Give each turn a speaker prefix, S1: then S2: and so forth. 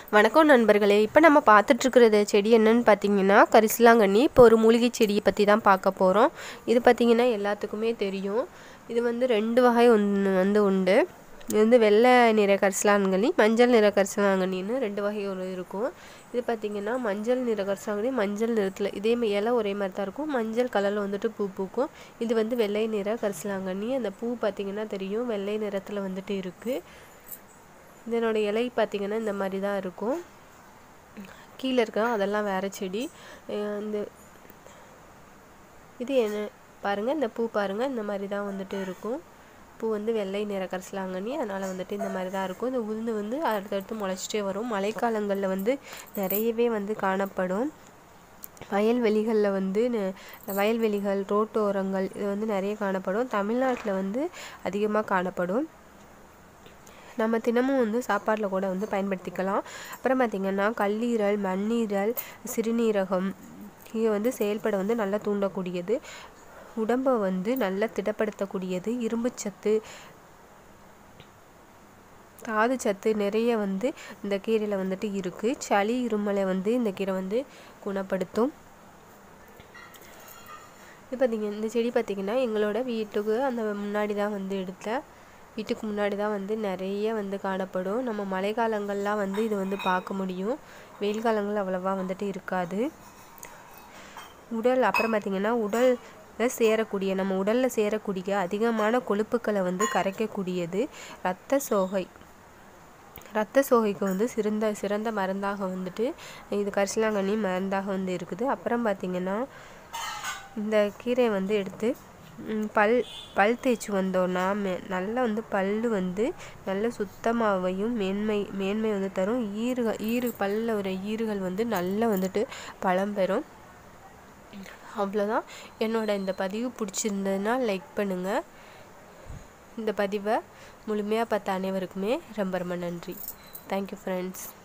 S1: வணக்கம் நண்பர்களே இப்போ நம்ம பார்த்துட்ருக்கிறது செடி என்னன்னு பார்த்தீங்கன்னா கரிசலாங்கண்ணி இப்போ ஒரு மூலிகை செடியை பற்றி தான் பார்க்க போகிறோம் இது பார்த்திங்கன்னா எல்லாத்துக்குமே தெரியும் இது வந்து ரெண்டு வகை ஒன்று வந்து உண்டு இது வந்து வெள்ளை நிற கரிசலாங்கண்ணி மஞ்சள் நிற கரிசலாங்கண்ணின்னு ரெண்டு வகை ஒரு இருக்கும் இது பார்த்திங்கன்னா மஞ்சள் நிற கரிசலாங்கண்ணி மஞ்சள் நிறத்தில் இதே மா- இலை ஒரே மாதிரி தான் இருக்கும் மஞ்சள் கலரில் வந்துட்டு பூ பூக்கும் இது வந்து வெள்ளை நிற கரிசலாங்கண்ணி அந்த பூ பார்த்திங்கன்னா தெரியும் வெள்ளை நிறத்தில் வந்துட்டு இருக்குது இதனோட இலை பார்த்திங்கன்னா இந்த மாதிரி தான் இருக்கும் கீழே இருக்க அதெல்லாம் வேறு செடி அஹ் இந்த இது என்ன பாருங்கள் இந்த பூ பாருங்கள் இந்த மாதிரி தான் வந்துட்டு இருக்கும் பூ வந்து வெள்ளை நிற கரிசலாங்கண்ணி அதனால் வந்துட்டு இந்த மாதிரி தான் இருக்கும் இந்த உளுந்து வந்து அடுத்தடுத்து முளைச்சிட்டே வரும் மழைக்காலங்களில் வந்து நிறையவே வந்து காணப்படும் வயல்வெளிகளில் வந்து ந- வயல்வெளிகள் ரோட்டோரங்கள் இது வந்து நிறைய காணப்படும் தமிழ்நாட்டில் வந்து அதிகமாக காணப்படும் நம்ம தினமும் வந்து சாப்பாட்டில் கூட வந்து பயன்படுத்திக்கலாம் அப்புறம் பார்த்திங்கன்னா கல்லீரல் மண்ணீரல் சிறுநீரகம் இது வந்து செயல்பட வந்து நல்லா தூண்டக்கூடியது உடம்பை வந்து நல்லா திடப்படுத்தக்கூடியது இரும்புச்சத்து தாது சத்து நிறைய வந்து இந்த கீரையில் வந்துட்டு இருக்குது சளி இருமலை வந்து இந்த கீரை வந்து குணப்படுத்தும் இது பார்த்தீங்க இந்த செடி பார்த்தீங்கன்னா எங்களோட வீட்டுக்கு அந்த முன்னாடி தான் வந்து எடுத்தேன் வீட்டுக்கு முன்னாடி தான் வந்து நிறைய வந்து காணப்படும் நம்ம மழைக்காலங்கள்லாம் வந்து இது வந்து பார்க்க முடியும் வெயில் காலங்கள் அவ்வளோவா வந்துட்டு இருக்காது உடல் அப்புறம் பார்த்திங்கன்னா உடலில் சேரக்கூடிய நம்ம உடலில் சேரக்கூடிய அதிகமான கொழுப்புக்களை வந்து கரைக்கக்கூடியது இரத்த சோகை இரத்த சோகைக்கு வந்து சிறந்த சிறந்த மருந்தாக வந்துட்டு இது கரிசலாங்கண்ணி மருந்தாக வந்து இருக்குது அப்புறம் பார்த்திங்கன்னா இந்த கீரையை வந்து எடுத்து ம், பல் பல் தேய்ச்சி வந்தோன்னா மே நல்லா வந்து பல் வந்து நல்ல சுத்தமாகவும் மேன்மை மேன்மை வந்து தரும் ஈறுகள் ஈறு பல்லில் வர ஈறுகள் வந்து நல்லா வந்துட்டு பலம் பெறும் அவ்வளோதான் என்னோட இந்த பதிவு பிடிச்சிருந்ததுன்னா லைக் பண்ணுங்கள் இந்த பதிவை முழுமையாக பார்த்த அனைவருக்குமே ரொம்ப ரொம்ப நன்றி தேங்க்யூ ஃப்ரெண்ட்ஸ்